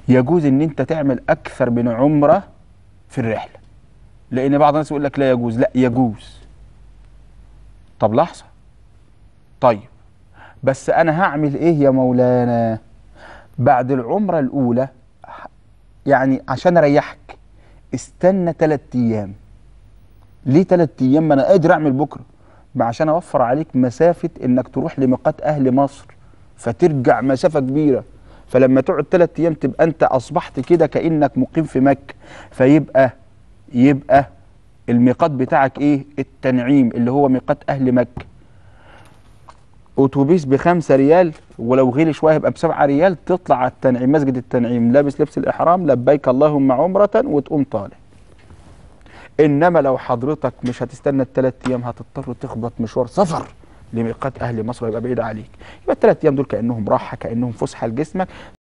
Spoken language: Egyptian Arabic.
يجوز ان انت تعمل اكثر من عمره في الرحله لان بعض الناس يقول لك لا يجوز لا يجوز طب لحظه طيب بس انا هعمل ايه يا مولانا بعد العمره الاولى يعني عشان اريحك استنى ثلاث ايام ليه ثلاث ايام ما انا قادر اعمل بكره ما عشان اوفر عليك مسافه انك تروح لميقات اهل مصر فترجع مسافه كبيره فلما تقعد ثلاث ايام تبقى انت اصبحت كده كانك مقيم في مكه فيبقى يبقى الميقات بتاعك ايه التنعيم اللي هو ميقات اهل مكه اتوبيس بخمسة ريال ولو غلي شويه يبقى بسبعة ريال تطلع على التنعيم مسجد التنعيم لابس لبس الاحرام لبيك اللهم عمره وتقوم طالع انما لو حضرتك مش هتستنى الثلاث ايام هتضطر تخبط مشوار سفر لميقات اهل مصر يبقى بعيد عليك يبقى الثلاث ايام دول كانهم راحه كانهم فسحه لجسمك